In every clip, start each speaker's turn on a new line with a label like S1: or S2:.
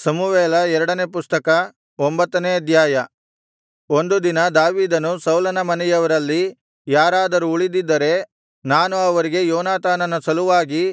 S1: ಸಮುವೇಲ ಎರಡನೇ ಪುಸ್ತಕ ಒಂಬತ್ತನೇ ಅಧ್ಯಾಯ ಒಂದು ದಿನ ದಾವೀದನು ಸೌಲನ ಮನೆಯವರಲ್ಲಿ ಯಾರಾದರೂ ಉಳಿದಿದ್ದರೆ ನಾನು ಅವರಿಗೆ ಯೋನಾತಾನನ ಸಲುವಾಗಿ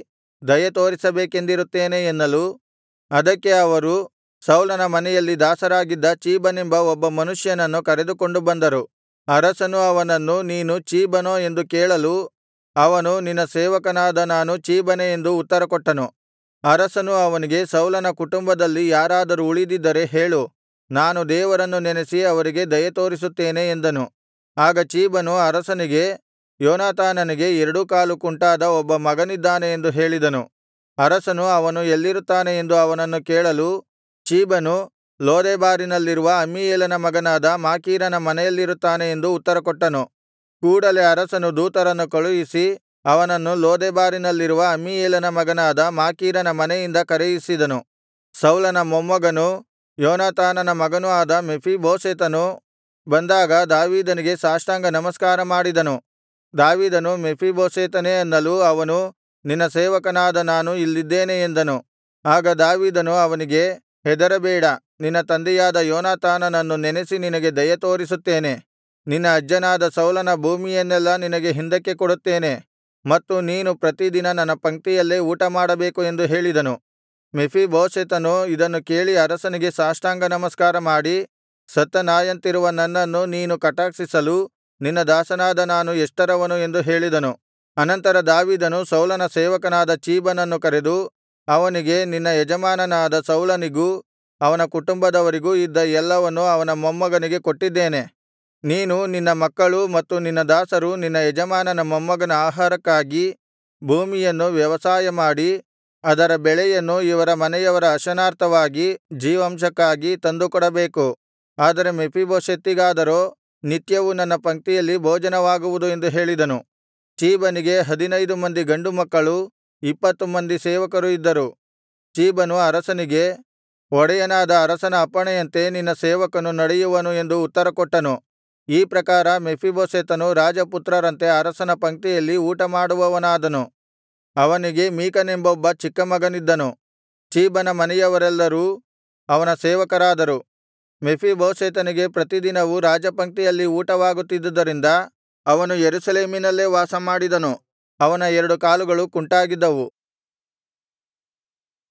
S1: ದಯೆತೋರಿಸಬೇಕೆಂದಿರುತ್ತೇನೆ ಎನ್ನಲು ಅದಕ್ಕೆ ಅವರು ಸೌಲನ ಮನೆಯಲ್ಲಿ ದಾಸರಾಗಿದ್ದ ಚೀಬನೆಂಬ ಒಬ್ಬ ಮನುಷ್ಯನನ್ನು ಕರೆದುಕೊಂಡು ಬಂದರು ಅರಸನು ಅವನನ್ನು ನೀನು ಚೀಬನೋ ಎಂದು ಕೇಳಲು ಅವನು ನಿನ್ನ ಸೇವಕನಾದ ನಾನು ಚೀಬನೆ ಎಂದು ಉತ್ತರಕೊಟ್ಟನು ಅರಸನು ಅವನಿಗೆ ಸೌಲನ ಕುಟುಂಬದಲ್ಲಿ ಯಾರಾದರೂ ಉಳಿದಿದ್ದರೆ ಹೇಳು ನಾನು ದೇವರನ್ನು ನೆನಸಿ ಅವರಿಗೆ ದಯೆತೋರಿಸುತ್ತೇನೆ ಎಂದನು ಆಗ ಚೀಬನು ಅರಸನಿಗೆ ಯೋನಾತಾನನಿಗೆ ಎರಡೂ ಕಾಲು ಕುಂಟಾದ ಒಬ್ಬ ಮಗನಿದ್ದಾನೆ ಎಂದು ಹೇಳಿದನು ಅರಸನು ಅವನು ಎಲ್ಲಿರುತ್ತಾನೆ ಎಂದು ಅವನನ್ನು ಕೇಳಲು ಚೀಬನು ಲೋದೆಬಾರಿನಲ್ಲಿರುವ ಅಮ್ಮೀಯೇಲನ ಮಗನಾದ ಮಾಕೀರನ ಮನೆಯಲ್ಲಿರುತ್ತಾನೆ ಎಂದು ಉತ್ತರಕೊಟ್ಟನು ಕೂಡಲೆ ಅರಸನು ದೂತರನ್ನು ಕಳುಹಿಸಿ ಅವನನ್ನು ಲೋದೆಬಾರಿನಲ್ಲಿರುವ ಅಮ್ಮೀಯೇಲನ ಮಗನಾದ ಮಾಕೀರನ ಮನೆಯಿಂದ ಕರೆಯಿಸಿದನು ಸೌಲನ ಮೊಮ್ಮಗನೂ ಯೋನಾತಾನನ ಮಗನೂ ಆದ ಮೆಫೀಬೋಶೆತನು ಬಂದಾಗ ದಾವೀದನಿಗೆ ಸಾಷ್ಟಾಂಗ ನಮಸ್ಕಾರ ಮಾಡಿದನು ದಾವೀದನು ಮೆಫೀಬೋಶೆತನೇ ಅನ್ನಲು ಅವನು ನಿನ್ನ ಸೇವಕನಾದ ನಾನು ಇಲ್ಲಿದ್ದೇನೆ ಎಂದನು ಆಗ ದಾವೀದನು ಅವನಿಗೆ ಹೆದರಬೇಡ ನಿನ್ನ ತಂದೆಯಾದ ಯೋನಾತಾನನನ್ನು ನೆನಸಿ ನಿನಗೆ ದಯೆತೋರಿಸುತ್ತೇನೆ ನಿನ್ನ ಅಜ್ಜನಾದ ಸೌಲನ ಭೂಮಿಯನ್ನೆಲ್ಲಾ ನಿನಗೆ ಹಿಂದಕ್ಕೆ ಕೊಡುತ್ತೇನೆ ಮತ್ತು ನೀನು ಪ್ರತಿದಿನ ನನ್ನ ಪಂಕ್ತಿಯಲ್ಲೇ ಊಟಮಾಡಬೇಕು ಎಂದು ಹೇಳಿದನು ಮೆಫೀಬೋಶೆತನು ಇದನ್ನು ಕೇಳಿ ಅರಸನಿಗೆ ಸಾಷ್ಟಾಂಗ ನಮಸ್ಕಾರ ಮಾಡಿ ಸತ್ತ ನಾಯಿಯಂತಿರುವ ನನ್ನನ್ನು ನೀನು ಕಟಾಕ್ಷಿಸಲು ನಿನ್ನ ದಾಸನಾದ ನಾನು ಎಷ್ಟರವನು ಎಂದು ಹೇಳಿದನು ಅನಂತರ ದಾವೀದನು ಸೌಲನ ಸೇವಕನಾದ ಚೀಬನನ್ನು ಕರೆದು ಅವನಿಗೆ ನಿನ್ನ ಯಜಮಾನನಾದ ಸೌಲನಿಗೂ ಅವನ ಕುಟುಂಬದವರಿಗೂ ಇದ್ದ ಎಲ್ಲವನ್ನು ಅವನ ಮೊಮ್ಮಗನಿಗೆ ಕೊಟ್ಟಿದ್ದೇನೆ ನೀನು ನಿನ್ನ ಮಕ್ಕಳು ಮತ್ತು ನಿನ್ನ ದಾಸರು ನಿನ್ನ ಯಜಮಾನನ ಮೊಮ್ಮಗನ ಆಹಾರಕ್ಕಾಗಿ ಭೂಮಿಯನ್ನು ವ್ಯವಸಾಯಮಾಡಿ ಅದರ ಬೆಳೆಯನ್ನು ಇವರ ಮನೆಯವರ ಅಶನಾರ್ಥವಾಗಿ ಜೀವಮಾಂಸಕ್ಕಾಗಿ ತಂದುಕೊಡಬೇಕು ಆದರೆ ಮೆಫೀಬೋಶೆತಿಗಾದರೋ ನಿತ್ಯವೂ ನನ್ನ ಪಂಕ್ತಿಯಲ್ಲಿ ಭೋಜನವಾಗುವುದು ಎಂದು ಹೇಳಿದನು ಚೀಬನಿಗೆ ಹದಿನೈದು ಮಂದಿ ಗಂಡು ಮಕ್ಕಳೂ ಇಪ್ಪತ್ತು ಮಂದಿ ಸೇವಕರು ಇದ್ದರು ಚೀಬನು ಅರಸನಿಗೆ ಒಡೆಯನಾದ ಅರಸನ ಅಪ್ಪಣೆಯಂತೆ ನಿನ್ನ ಸೇವಕನು ನಡೆಯುವನು ಎಂದು ಉತ್ತರಕೊಟ್ಟನು ಈ ಪ್ರಕಾರ ಮೆಫೀಬೋಶೆತನು ರಾಜಪುತ್ರರಂತೆ ಅರಸನ ಪಂಕ್ತಿಯಲ್ಲಿ ಊಟಮಾಡುವವನಾದನು ಅವನಿಗೆ ಮೀಕನೆಂಬೊಬ್ಬ ಚಿಕ್ಕ ಮಗನಿದ್ದನು ಚೀಬನ ಮನೆಯವರೆಲ್ಲರೂ ಅವನ ಸೇವಕರಾದರು ಮೆಫೀಬೋಶೆತನಿಗೆ ಪ್ರತಿದಿನವೂ ರಾಜಪಂಕ್ತಿಯಲ್ಲಿ ಊಟವಾಗುತ್ತಿದ್ದುದರಿಂದ ಅವನು ಯೆರೂಸಲೇಮಿನಲ್ಲೇ ವಾಸಮಾಡಿದನು ಅವನ ಎರಡು ಕಾಲುಗಳು ಕುಂಟಾಗಿದ್ದವು